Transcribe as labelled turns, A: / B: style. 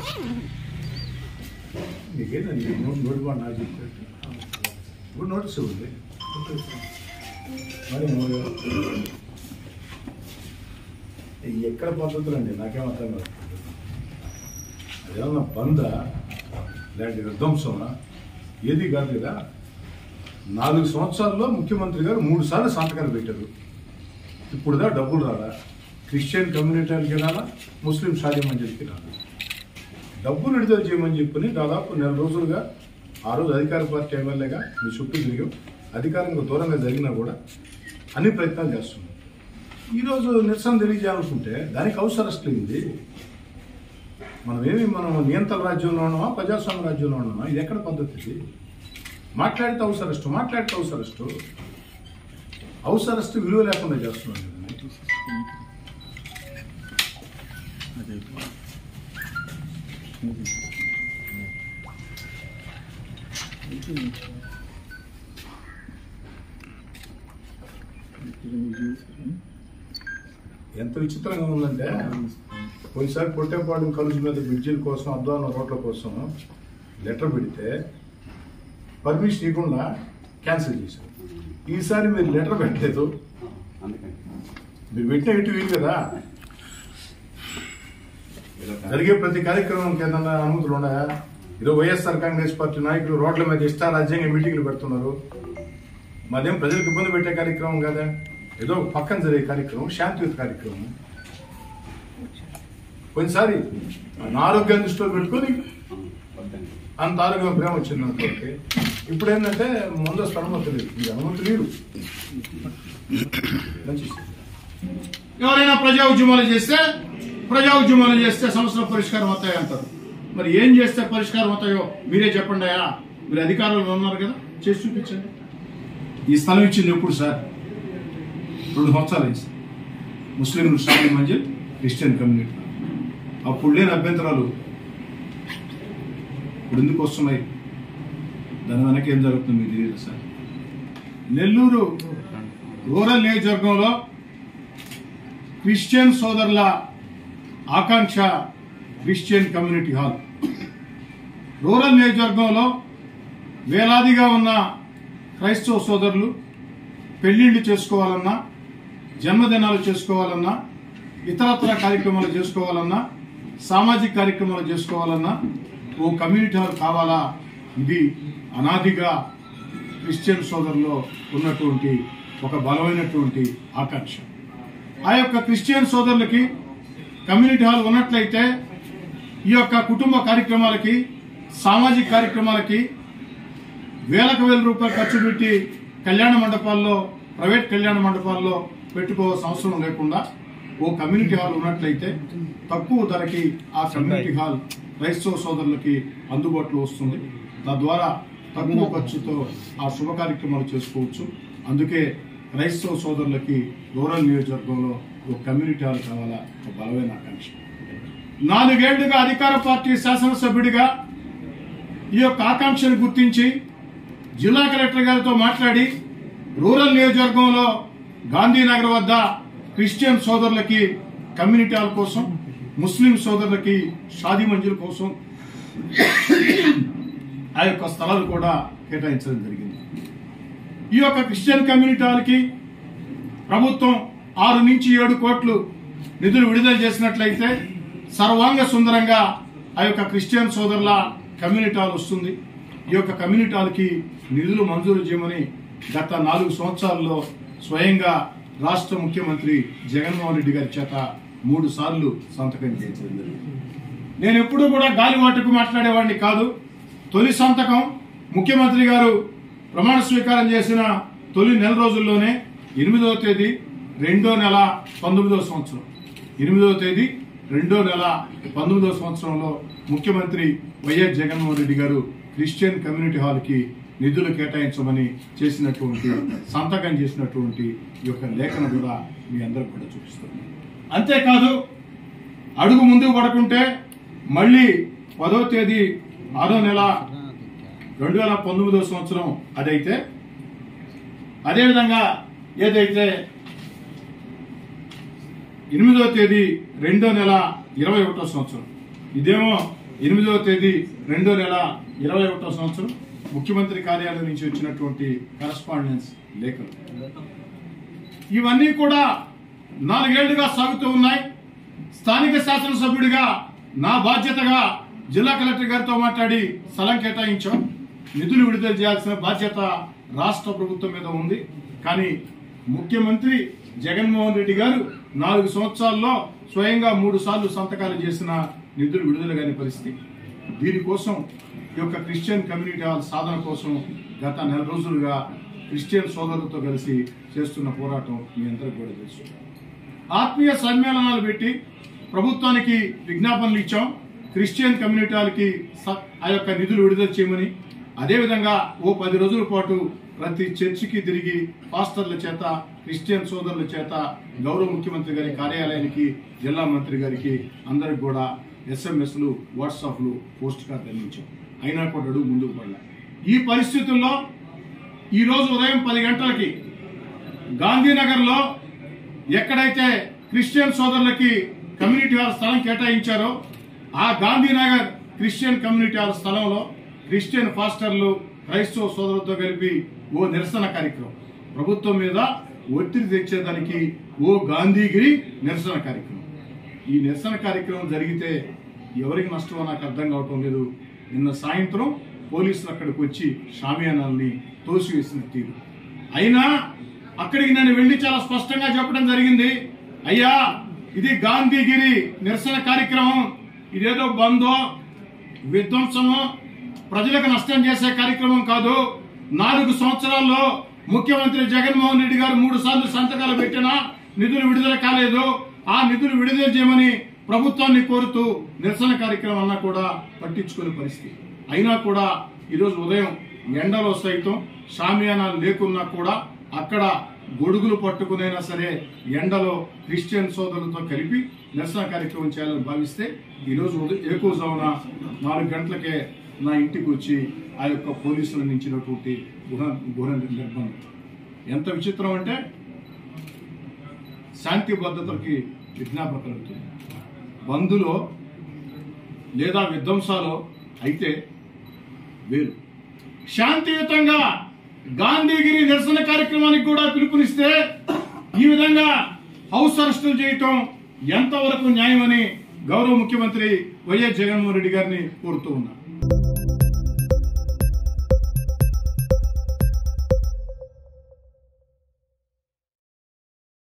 A: నీకేంటండి నోటి నోటి మాట నాకు చెప్పారు ఇప్పుడు నోటీస్ ఉంది మరి మూడు ఈ ఎక్కడ పద్ధతులు అండి నాకేం అర్థం కాదు అదేమన్నా బంద ఇలాంటి విధ్వంసమా ఏది కాదు కదా నాలుగు సంవత్సరాల్లో ముఖ్యమంత్రి గారు మూడు సార్లు సంతకాలు పెట్టారు ఇప్పుడుదా డబ్బులు రాలా క్రిస్టియన్ కమ్యూనిటీకి రాలా ముస్లిం షాదీ మంజరికి రాలా డబ్బులు విడుదల చేయమని చెప్పని దాదాపు నెల రోజులుగా ఆ రోజు అధికార పార్టీ ఎమ్మెల్యేగా మీ చుట్టూ తిరిగాం అధికారంగా దూరంగా జరిగినా కూడా అన్ని ప్రయత్నాలు చేస్తున్నాం ఈరోజు నిరసన తెలియజేయాలనుకుంటే దానికి అవసరం అసలు మనం ఏమి మనం నియంత్రణ రాజ్యంలో ఉన్నామా ప్రజాస్వామ్య రాజ్యంలో ఉన్నామా ఇది ఎక్కడ పద్ధతి ఇది మాట్లాడితే అవసరస్టు మాట్లాడితే అవసరస్టు అవసరస్తు విలువ లేకుండా చేస్తున్నాం కదండి. ఎంత విచిత్రంగా ఉందంటే కొన్నిసారి పొట్టేపాడు కలుజు మీద బ్రిడ్జిల కోసం అద్వాన రోడ్ల కోసం లెటర్ పెడితే పర్మిషన్ ఇవ్వకుండా క్యాన్సిల్ చేశారు ఈసారి మీరు లెటర్ పెట్టలేదు
B: అందుకని
A: మీరు పెట్టిన ఇటు వీలు కదా జరిగే ప్రతి కార్యక్రమం ఏదన్నా అనుమతులు ఉన్నాయా ఈరోజు వైఎస్ఆర్ కాంగ్రెస్ పార్టీ నాయకులు రోడ్ల మీద ఇష్టారాజ్యంగా మీటింగ్లు పెడుతున్నారు మాదేం ప్రజలకు ఇబ్బంది పెట్టే కార్యక్రమం కదా ఏదో ఒక పక్కన జరిగే కార్యక్రమం శాంతియుత కార్యక్రమం కొన్నిసారి నా ఆరోగ్యాన్ని దృష్టిలో పెట్టుకొని
B: వద్దండి
A: అంత ఆరోగ్యం ప్రేమ వచ్చింది అనుకోండి ఇప్పుడు ఏంటంటే ముందస్తు అనుమతి లేదు ఈ అనుమతి లేదు మంచి విషయం.
C: ఎవరైనా ప్రజా ఉద్యమాలు చేస్తే ప్రజా ఉద్యమాలు చేస్తే సమస్యలు పరిష్కారం అవుతాయి అంటారు మరి ఏం చేస్తే పరిష్కారం అవుతాయో మీరే చెప్పండి అయ్యా మీరు అధికారంలో ఉన్నారు కదా చేసి చూపించండి ఈ స్థలం ఇచ్చింది ఎప్పుడు సార్ రెండు సంవత్సరాలు అయింది sir Muslim Shadi Manzil Christian community అప్పుడు లేని అభ్యంతరాలు ఇప్పుడు ఎందుకు వస్తున్నాయి దాని వెనక ఏం జరుగుతుంది మీకు తెలియదు సార్ నెల్లూరు రూరల్ నియోజకవర్గంలో క్రిస్టియన్ సోదరుల ఆకాంక్ష క్రిస్టియన్ కమ్యూనిటీ హాల్ రూరల్ నియోజకవర్గంలో వేలాదిగా ఉన్న క్రైస్తవ సోదరులు పెళ్లిళ్ళు చేసుకోవాలన్నా జన్మదినాలు చేసుకోవాలన్నా ఇతరత్ర కార్యక్రమాలు చేసుకోవాలన్నా సామాజిక కార్యక్రమాలు చేసుకోవాలన్నా ఓ కమ్యూనిటీ హాల్ కావాలా ఇది అనాదిగా క్రిస్టియన్ సోదరులో ఉన్నటువంటి ఒక బలమైనటువంటి ఆకాంక్ష ఆ యొక్క క్రిస్టియన్ సోదరులకి కమ్యూనిటీ హాల్ ఉన్నట్లయితే ఈ యొక్క కుటుంబ కార్యక్రమాలకి సామాజిక కార్యక్రమాలకి వేలకు వేల రూపాయలు ఖర్చు పెట్టి కళ్యాణ మండపాల్లో ప్రైవేట్ కళ్యాణ మండపాల్లో పెట్టుకోవాల్సిన అవసరం లేకుండా ఓ కమ్యూనిటీ హాల్ ఉన్నట్లయితే తక్కువ ధరకి ఆ కమ్యూనిటీ హాల్ క్రైస్తవ సోదరులకి అందుబాటులో వస్తుంది తద్వారా తక్కువ ఖర్చుతో ఆ శుభ కార్యక్రమాలు చేసుకోవచ్చు అందుకే క్రైస్తవ సోదరులకి రూరల్ నియోజకవర్గంలో ఒక కమ్యూనిటీ హాల్ కావాలా ఒక బలమైన ఆకాంక్ష నాలుగేళ్లుగా అధికార పార్టీ శాసనసభ్యుడిగా ఈ యొక్క ఆకాంక్షను గుర్తించి జిల్లా కలెక్టర్ గారితో మాట్లాడి రూరల్ నియోజకవర్గంలో గాంధీనగర్ వద్ద క్రిస్టియన్ సోదరులకి కమ్యూనిటీ హాల్ కోసం ముస్లిం సోదరులకి షాదీ మంజిల్ కోసం ఆ యొక్క స్థలాలు కూడా కేటాయించడం జరిగింది ఈ యొక్క క్రిస్టియన్ కమ్యూనిటీ హాల్కి ప్రభుత్వం ఆరు నుంచి ఏడు కోట్లు నిధులు విడుదల చేసినట్లయితే సర్వాంగ సుందరంగా ఆ యొక్క క్రిస్టియన్ సోదరుల కమ్యూనిటీ హాల్ వస్తుంది ఈ యొక్క కమ్యూనిటీ హాల్కి నిధులు మంజూరు చేయమని గత నాలుగు సంవత్సరాల్లో స్వయంగా రాష్ట్ర ముఖ్యమంత్రి జగన్మోహన్ రెడ్డి గారి చేత మూడు సార్లు సంతకం చేయించడం జరిగింది నేను ఎప్పుడూ కూడా గాలివాటకు మాట్లాడేవాడిని కాదు తొలి సంతకం ముఖ్యమంత్రి గారు ప్రమాణ స్వీకారం చేసిన తొలి నెల రోజుల్లోనే ఎనిమిదవ తేదీ రెండో నెల పంతొమ్మిదవ సంవత్సరం ఎనిమిదవ తేదీ రెండో నెల పంతొమ్మిదవ సంవత్సరంలో ముఖ్యమంత్రి వైఎస్ జగన్మోహన్ రెడ్డి గారు క్రిస్టియన్ కమ్యూనిటీ హాల్ కి నిధులు కేటాయించమని చేసినటువంటి సంతకం చేసినటువంటి ఈ యొక్క లేఖను కూడా మీ అందరికి కూడా చూపిస్తాను అంతేకాదు అడుగు ముందుకు పడకుంటే మళ్ళీ పదో తేదీ ఆరో నెల రెండు వేల పంతొమ్మిదో సంవత్సరం అదైతే అదేవిధంగా ఏదైతే ఎనిమిదో తేదీ రెండో నెల ఇరవై ఒకటో సంవత్సరం ఇదేమో ఎనిమిదవ తేదీ రెండో నెల ఇరవై ఒకటో సంవత్సరం ముఖ్యమంత్రి కార్యాలయం నుంచి వచ్చినటువంటి కరస్పాండెన్స్ లేఖలు ఇవన్నీ కూడా నాలుగేళ్లుగా సాగుతూ ఉన్నాయి స్థానిక శాసనసభ్యుడిగా నా బాధ్యతగా జిల్లా కలెక్టర్ గారితో మాట్లాడి స్థలం కేటాయించాం నిధులు విడుదల చేయాల్సిన బాధ్యత రాష్ట్ర ప్రభుత్వం మీద ఉంది కానీ ముఖ్యమంత్రి జగన్మోహన్ రెడ్డి గారు నాలుగు సంవత్సరాల్లో స్వయంగా మూడు సార్లు సంతకాలు చేసిన నిధులు విడుదల కాని పరిస్థితి దీనికోసం ఈ యొక్క క్రిస్టియన్ కమ్యూనిటీ హాల్ సాధన కోసం గత నెల రోజులుగా క్రిస్టియన్ సోదరులతో కలిసి చేస్తున్న పోరాటం మీ అందరికి కూడా తెలుసు ఆత్మీయ సమ్మేళనాలు పెట్టి ప్రభుత్వానికి విజ్ఞాపనలు ఇచ్చాం క్రిస్టియన్ కమ్యూనిటీలకి స- ఆ యొక్క నిధులు విడుదల చేయమని అదేవిధంగా ఓ పది రోజుల పాటు ప్రతి చర్చికి తిరిగి పాస్టర్ల చేత క్రిస్టియన్ సోదరుల చేత గౌరవ ముఖ్యమంత్రి గారి కార్యాలయానికి జిల్లా మంత్రి గారికి అందరికి కూడా ఎస్ఎంఎస్లు వాట్సాప్లు పోస్ట్ కార్డు అందించాం అయినా కూడా అడుగు ముందుకు పడలే ఈ పరిస్థితుల్లో ఈ రోజు ఉదయం పది గంటలకి గాంధీనగర్ లో ఎక్కడైతే క్రిస్టియన్ సోదరులకి కమ్యూనిటీ హాల్ స్థలం కేటాయించారో ఆ గాంధీనగర్ క్రిస్టియన్ కమ్యూనిటీ హాల్ స్థలంలో క్రిస్టియన్ పాస్టర్లు క్రైస్తవ సోదరులతో కలిపి ఓ నిరసన కార్యక్రమం ప్రభుత్వం మీద ఒత్తిడి తెచ్చేదానికి ఓ గాంధీగిరి నిరసన కార్యక్రమం ఈ నిరసన కార్యక్రమం జరిగితే ఎవరికి నష్టమో నాకు అర్థం కావటం లేదు నిన్న సాయంత్రం పోలీసులు అక్కడికి వచ్చి షామియానాల్ని తోసివేసిన తీరు అయినా అక్కడికి నేను వెళ్లి చాలా స్పష్టంగా చెప్పడం జరిగింది అయ్యా ఇది గాంధీగిరి నిరసన కార్యక్రమం ఇదేదో బందో విధ్వంసము ప్రజలకు నష్టం చేసే కార్యక్రమం కాదు నాలుగు సంవత్సరాల్లో ముఖ్యమంత్రి జగన్మోహన్ రెడ్డి గారు మూడు సార్లు సంతకాలు పెట్టినా నిధులు విడుదల కాలేదు ఆ నిధులు విడుదల చేయమని ప్రభుత్వాన్ని కోరుతూ నిరసన కార్యక్రమం అన్నా కూడా పట్టించుకునే పరిస్థితి అయినా కూడా ఈరోజు ఉదయం ఎండలో సైతం షామియానాలు లేకున్నా కూడా అక్కడ గొడుగులు పట్టుకునైనా సరే ఎండలో క్రిస్టియన్ సోదరులతో కలిపి నిరసన కార్యక్రమం చేయాలని భావిస్తే ఈరోజు ఉదయం ఏకోజామున నాలుగు గంటలకే నా ఇంటికి వచ్చి ఆ యొక్క పోలీసులు నించినటువంటి గుణ గుణ నిర్బంధం ఎంత విచిత్రం అంటే శాంతి భద్రతలకి విజ్ఞాపన కలుగుతుంది బంధులో లేదా విధ్వంసాలో అయితే వేరు శాంతియుతంగా గాంధీగిరి నిరసన కార్యక్రమానికి కూడా పిలుపునిస్తే ఈ విధంగా హౌస్ అరెస్టులు చేయటం ఎంతవరకు న్యాయమని గౌరవ ముఖ్యమంత్రి వైఎస్ జగన్మోహన్ రెడ్డి గారిని కోరుతూ ఉన్నా